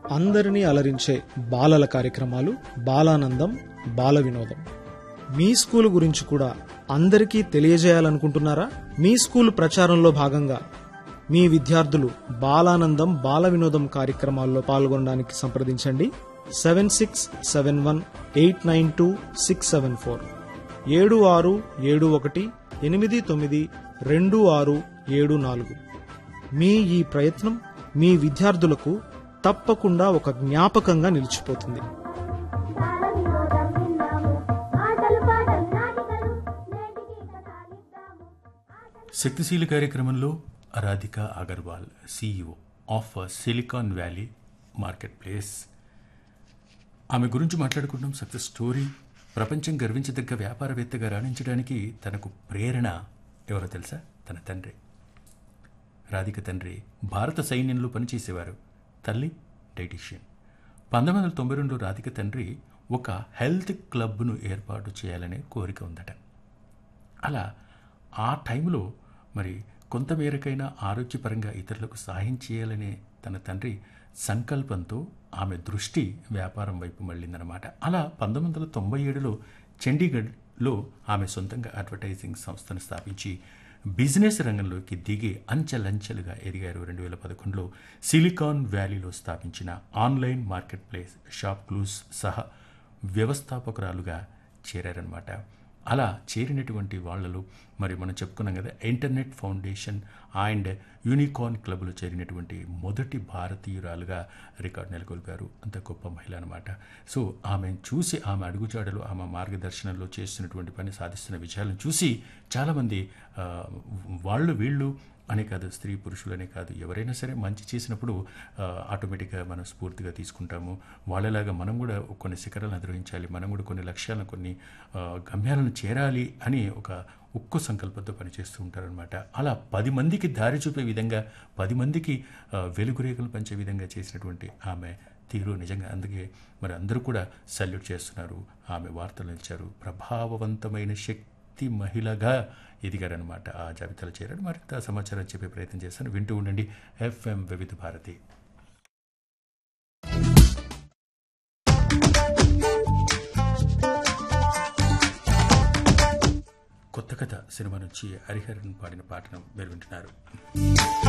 అందరినీ అలరించే బాలల కార్యక్రమాలు బాలానందం బాల వినోదం మీ స్కూల్ గురించి కూడా అందరికీ తెలియజేయాలనుకుంటున్నారా మీ స్కూల్ ప్రచారంలో భాగంగా మీ విద్యార్థులు బాలానందం బాల వినోదం కార్యక్రమాల్లో పాల్గొనడానికి సంప్రదించండి seven six seven one eight nine two six seven four ఏడు ఆరు ఏడు ఒకటి ఎనిమిది తొమ్మిది రెండు ఆరు ఏడు నాలుగు మీ ఈ ప్రయత్నం మీ విద్యార్థులకు తప్పకుండా ఒక జ్ఞాపకంగా నిలిచిపోతుంది బాలవినోదం విన్నాము ఆటలు పాటలు నాటికలు నేటికి కథాలిద్దాము శక్తిశీలి కార్యక్రమంలో Radhika Agarwal CEO of silicon valley market place ఆమె గురించి మాట్లాడుకుంటున్నాం సక్సెస్ స్టోరీ ప్రపంచం గర్వించదగ్గ వ్యాపారవేత్తగా రాణించడానికి తనకు ప్రేరణ ఎవరో తెలుసా తన తండ్రి రాధిక తండ్రి భారత సైన్యంలో పనిచేసేవారు తల్లి డైటీషియన్ పంతొమ్మిది వందల తొంభై రెండులో రాధిక తండ్రి ఒక హెల్త్ క్లబ్ను ఏర్పాటు చేయాలనే కోరిక ఉందట అలా ఆ టైంలో మరి కొంతమేరకైనా ఆరోగ్యపరంగా ఇతరులకు సహాయం చేయాలనే తన తండ్రి సంకల్పంతో ఆమె దృష్టి వ్యాపారం వైపు మళ్ళిందనమాట అలా పంతొమ్మిది వందల తొంభై ఏడులో చండీగఢ్లో ఆమె సొంతంగా అడ్వర్టైజింగ్ సంస్థను స్థాపించి బిజినెస్ రంగంలోకి దిగి అంచెలంచెలుగా ఎదిగారు రెండు వేల పదకొండులో సిలికాన్ వ్యాలీలో స్థాపించిన online market place ShopClues సహా వ్యవస్థాపకురాలుగా చేరారనమాట అలా చేరినటువంటి వాళ్ళలో మరి మనం చెప్పుకున్నాం కదా ఇంటర్నెట్ ఫౌండేషన్ అండ్ యూనికార్న్ క్లబ్లో చేరినటువంటి మొదటి భారతీయురాలుగా రికార్డు నెలకొల్పారు అంత గొప్ప మహిళ అనమాట సో ఆమెను చూసి ఆమె అడుగుజాడలు ఆమె మార్గదర్శనంలో చేస్తున్నటువంటి పని సాధిస్తున్న విజయాలను చూసి చాలామంది ఆ, వాళ్ళు వీళ్ళు అనే కాదు స్త్రీ పురుషులనే కాదు ఎవరైనా సరే మంచి చేసినప్పుడు ఆ, ఆటోమేటిక్గా మనం స్ఫూర్తిగా తీసుకుంటాము వాళ్ళలాగా మనం కూడా కొన్ని శిఖరాలను అధిరోహించాలి మనం కూడా కొన్ని లక్ష్యాలను కొన్ని ఆ, గమ్యాలను చేరాలి అని ఒక ఉక్కు సంకల్పంతో పనిచేస్తూ ఉంటారనమాట అలా పది మందికి దారి చూపే విధంగా పది మందికి ఆ, వెలుగురేఖలు పంచే విధంగా చేసినటువంటి ఆమె తీరు నిజంగా అందుకే మరి అందరూ కూడా సల్యూట్ చేస్తున్నారు ఆమె వార్తలు ఇచ్చారు ప్రభావవంతమైన శక్తి వ్యక్తి మహిళగా ఎదిగారనమాట ఆ జాబితాలో చేరాడు మరింత సమాచారం చెప్పే ప్రయత్నం చేస్తాను వింటూ ఉండండి ఎఫ్ఎం వివిధ భారతి కొత్త కథ సినిమా నుంచి హరిహరన్ పాడిన పాటను మీరు వింటున్నారు